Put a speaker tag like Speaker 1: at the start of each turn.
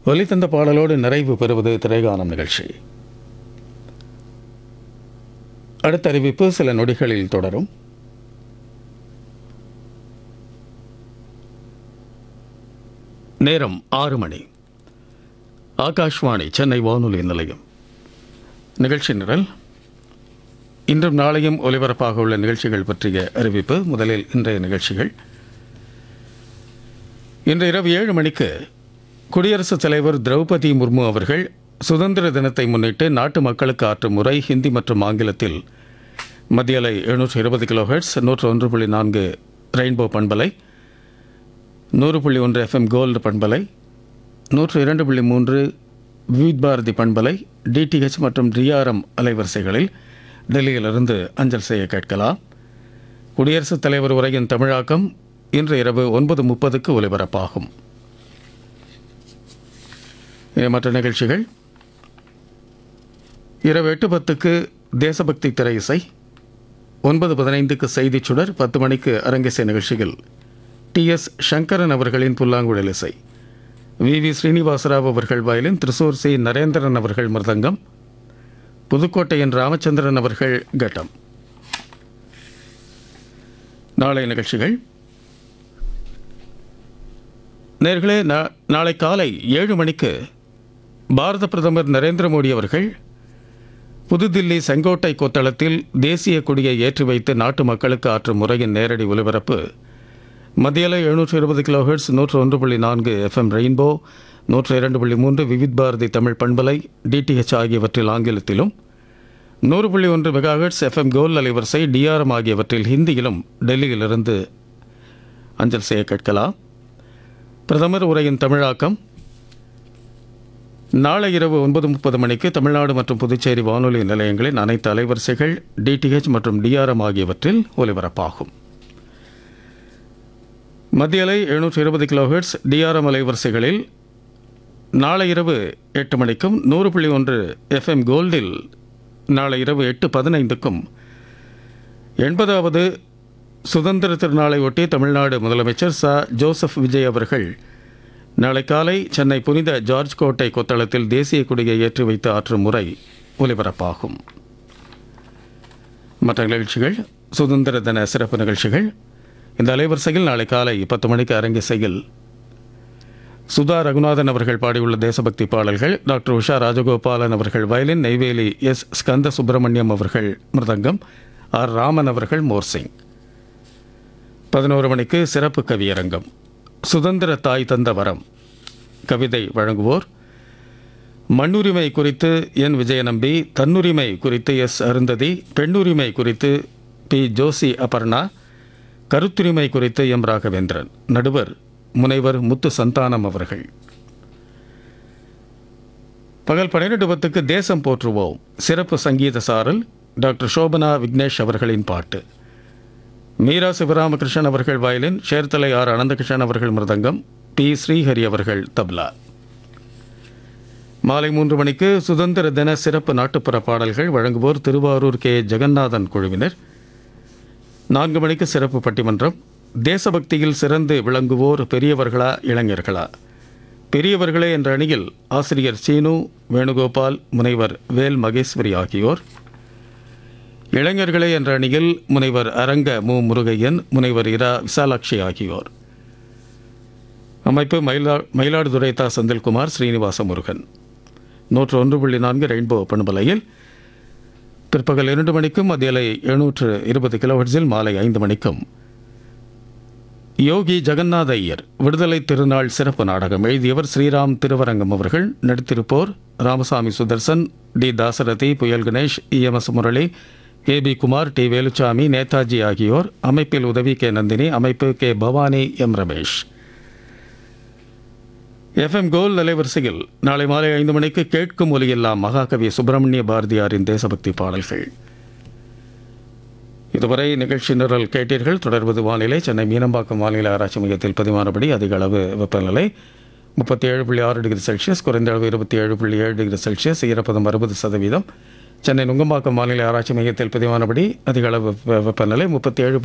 Speaker 1: ஒலி தந்த பாடலோடு நிறைவு பெறுவது திரைகானம் நிகழ்ச்சி அடுத்த அறிவிப்பு சில நொடிகளில் தொடரும் நேரம் ஆறு மணி ஆகாஷ்வாணி சென்னை வானொலி நிலையம் நிகழ்ச்சி நிரல் இன்றும் நாளையும் ஒலிபரப்பாக உள்ள நிகழ்ச்சிகள் பற்றிய அறிவிப்பு முதலில் இன்றைய நிகழ்ச்சிகள் இன்று இரவு ஏழு மணிக்கு குடியரசுத் தலைவர் திரௌபதி முர்மு அவர்கள் சுதந்திர தினத்தை முன்னிட்டு நாட்டு மக்களுக்கு ஆற்றும் உரை ஹிந்தி மற்றும் ஆங்கிலத்தில் மத்திய அலை எழுநூற்று இருபது கிலோஹெட்ஸ் நூற்று ஒன்று புள்ளி நான்கு ரெயின்போ பண்பலை நூறு புள்ளி ஒன்று எஃப்எம் கோல்டு பண்பலை நூற்று இரண்டு புள்ளி மூன்று விவித் பாரதி பண்பலை டிடிஹெச் மற்றும் டிஆர்எம் அலைவரிசைகளில் டெல்லியிலிருந்து அஞ்சல் செய்ய கேட்கலாம் குடியரசுத் தலைவர் உரையின் தமிழாக்கம் இன்று இரவு ஒன்பது முப்பதுக்கு ஒலிபரப்பாகும் இனி மற்ற நிகழ்ச்சிகள் இரவு எட்டு பத்துக்கு தேசபக்தி திரை இசை ஒன்பது பதினைந்துக்கு செய்திச் சுடர் பத்து மணிக்கு அரங்கிசை நிகழ்ச்சிகள் டி எஸ் சங்கரன் அவர்களின் புல்லாங்குழல் இசை வி வி ஸ்ரீனிவாசராவ் அவர்கள் வயலின் திருசூர் சி நரேந்திரன் அவர்கள் மிருதங்கம் புதுக்கோட்டையின் ராமச்சந்திரன் அவர்கள் கட்டம் நாளைய நிகழ்ச்சிகள் நேர்களே நா- நாளை காலை ஏழு மணிக்கு பாரத பிரதமர் நரேந்திர மோடி அவர்கள் புதுதில்லி செங்கோட்டை கொத்தளத்தில் தேசிய கொடியை ஏற்றி வைத்து நாட்டு மக்களுக்கு ஆற்றும் முறையின் நேரடி ஒலிபரப்பு மத்தியில எழுநூற்று இருபது கிலோஹெர்ட்ஸ் நூற்று ஒன்று புள்ளி நான்கு எஃப்எம் ரெயின்போ நூற்று இரண்டு புள்ளி மூன்று விவித் பாரதி தமிழ் பண்பலை டிடிஹெச் ஆகியவற்றில் ஆங்கிலத்திலும் நூறு புள்ளி ஒன்று மெகாஹெர்ட்ஸ் எஃப்எம் கோல் அலைவரிசை டிஆர்எம் ஆகியவற்றில் ஹிந்தியிலும் டெல்லியிலிருந்து அஞ்சல் செய்ய கேட்கலாம் பிரதமர் உரையின் தமிழாக்கம் நாளை இரவு ஒன்பது முப்பது மணிக்கு தமிழ்நாடு மற்றும் புதுச்சேரி வானொலி நிலையங்களின் அனைத்து அலைவரிசைகள் டிடிஹெச் மற்றும் டிஆர்எம் ஆகியவற்றில் ஒலிபரப்பாகும் மத்திய அலை எழுநூற்றி இருபது கிலோஹெர்ட்ஸ் டிஆர்எம் அலைவரிசைகளில் நாளை இரவு எட்டு மணிக்கும் நூறு புள்ளி ஒன்று எஃப்எம் கோல்டில் நாளை இரவு எட்டு பதினைந்துக்கும் எண்பதாவது சுதந்திர திருநாளை ஒட்டி தமிழ்நாடு முதலமைச்சர் ச ஜோசப் விஜய் அவர்கள் நாளை காலை சென்னை புனித ஜார்ஜ் கோட்டை கொத்தளத்தில் தேசிய கொடியை ஏற்றி வைத்து ஆற்றும் முறை ஒலிபரப்பாகும் மற்ற நிகழ்ச்சிகள் சுதந்திர தின சிறப்பு நிகழ்ச்சிகள் இந்த அலைவரிசையில் நாளை காலை பத்து மணிக்கு அரங்கிசையில் சுதா ரகுநாதன் அவர்கள் பாடியுள்ள தேசபக்தி பாடல்கள் டாக்டர் உஷா ராஜகோபாலன் அவர்கள் வயலின் நெய்வேலி எஸ் ஸ்கந்த சுப்பிரமணியம் அவர்கள் மிருதங்கம் ஆர் ராமன் அவர்கள் மோர்சிங் பதினோரு மணிக்கு சிறப்பு கவியரங்கம் சுதந்திர தாய் தந்த வரம் கவிதை வழங்குவோர் மண்ணுரிமை குறித்து என் விஜயநம்பி தன்னுரிமை குறித்து எஸ் அருந்ததி பெண்ணுரிமை குறித்து பி ஜோசி அபர்ணா கருத்துரிமை குறித்து எம் ராகவேந்திரன் நடுவர் முனைவர் முத்து சந்தானம் அவர்கள் பகல் பன்னிரெண்டு பத்துக்கு தேசம் போற்றுவோம் சிறப்பு சங்கீத சாரல் டாக்டர் சோபனா விக்னேஷ் அவர்களின் பாட்டு மீரா சிவராமகிருஷ்ணன் அவர்கள் வயலின் சேர்த்தலை ஆர் அனந்தகிருஷ்ணன் அவர்கள் மிருதங்கம் பி ஸ்ரீஹரி அவர்கள் தப்லா மாலை மூன்று மணிக்கு சுதந்திர தின சிறப்பு நாட்டுப்புற பாடல்கள் வழங்குவோர் திருவாரூர் கே ஜெகநாதன் குழுவினர் நான்கு மணிக்கு சிறப்பு பட்டிமன்றம் தேசபக்தியில் சிறந்து விளங்குவோர் பெரியவர்களா இளைஞர்களா பெரியவர்களே என்ற அணியில் ஆசிரியர் சீனு வேணுகோபால் முனைவர் வேல் மகேஸ்வரி ஆகியோர் இளைஞர்களே என்ற அணியில் முனைவர் அரங்க மு முருகையன் முனைவர் இரா விசாலாட்சி ஆகியோர் அமைப்பு மயிலா மயிலாடுதுறை தா செந்தில்குமார் ஸ்ரீனிவாச முருகன் நூற்று ஒன்று புள்ளி நான்கு ரெயின்போ பண்பலையில் பிற்பகல் இரண்டு மணிக்கும் மத்தியலை எழுநூற்று இருபது கிலோஹெட்ஸில் மாலை ஐந்து மணிக்கும் யோகி ஜெகநாத ஐயர் விடுதலை திருநாள் சிறப்பு நாடகம் எழுதியவர் ஸ்ரீராம் திருவரங்கம் அவர்கள் நடித்திருப்போர் Ramasamy Sudarshan D Dasarathi Puyal Ganesh EMS Murali A B Kumar D Velusamy Netaji ஆகியோர் அமைப்பில் உதவி கே நந்தினி அமைப்பு K Bhavani M Ramesh FM கோல் அலைவரிசையில் நாளை மாலை ஐந்து மணிக்கு கேட்கும் ஒலியெல்லாம் மகாகவி சுப்பிரமணிய பாரதியாரின் தேசபக்தி பாடல்கள் இதுவரை நிகழ்ச்சி நிரல் கேட்டீர்கள் தொடர்வது வானிலை சென்னை மீனம்பாக்கம் வானிலை ஆராய்ச்சி மையத்தில் பதிவானபடி அதிக அளவு வெப்பநிலை முப்பத்தி ஏழு புள்ளி ஆறு டிகிரி செல்சியஸ் குறைந்த அளவு இருபத்தி ஏழு புள்ளி ஏழு டிகிரி செல்சியஸ் ஈரப்பதம் அறுபது சதவீதம் சென்னை நுங்கம்பாக்கம் வானிலை ஆராய்ச்சி மையத்தில் பதிவானபடி அதிக அளவு வெ- வெப்பநிலை முப்பத்தி ஏழு